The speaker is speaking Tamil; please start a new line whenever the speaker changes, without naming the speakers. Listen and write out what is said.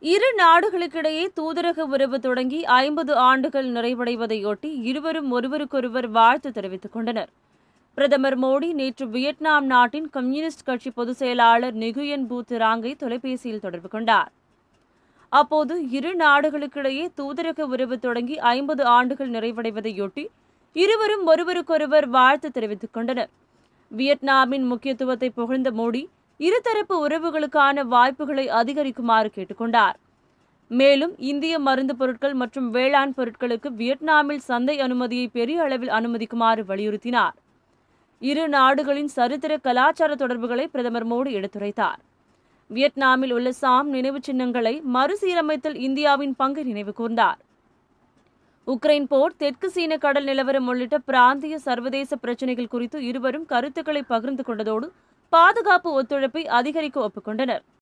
இரு நாடுகளுக்கிடையே தூதரக உறவு தொடங்கி ஐம்பது ஆண்டுகள் நிறைவடைவதையொட்டி இருவரும் ஒருவருக்கொருவர் வாழ்த்து தெரிவித்துக் கொண்டனர் பிரதமர் மோடி நேற்று வியட்நாம் நாட்டின் கம்யூனிஸ்ட் கட்சி பொதுச் செயலாளர் நிகுயன் பூ திராங்கை தொலைபேசியில் தொடர்பு கொண்டார் அப்போது இரு நாடுகளுக்கிடையே தூதரக உறவு தொடங்கி ஐம்பது ஆண்டுகள் நிறைவடைவதையொட்டி இருவரும் ஒருவருக்கொருவர் வாழ்த்து தெரிவித்துக் கொண்டனர் வியட்நாமின் முக்கியத்துவத்தை புகழ்ந்த மோடி இருதரப்பு உறவுகளுக்கான வாய்ப்புகளை அதிகரிக்குமாறு கேட்டுக்கொண்டார் மேலும் இந்திய மருந்து பொருட்கள் மற்றும் வேளாண் பொருட்களுக்கு வியட்நாமில் சந்தை அனுமதியை பெரிய அளவில் அனுமதிக்குமாறு வலியுறுத்தினார் இரு நாடுகளின் சரித்திர கலாச்சார தொடர்புகளை பிரதமர் மோடி எடுத்துரைத்தார் வியட்நாமில் உள்ள சாம் நினைவுச் சின்னங்களை மறுசீரமைத்தல் இந்தியாவின் பங்கை நினைவு கூர்ந்தார் உக்ரைன் போர் தெற்கு சீன கடல் நிலவரம் உள்ளிட்ட பிராந்திய சர்வதேச பிரச்சினைகள் குறித்து இருவரும் கருத்துக்களை பகிர்ந்து கொண்டதோடு பாதுகாப்பு ஒத்துழைப்பை அதிகரிக்க ஒப்புக்கொண்டனர்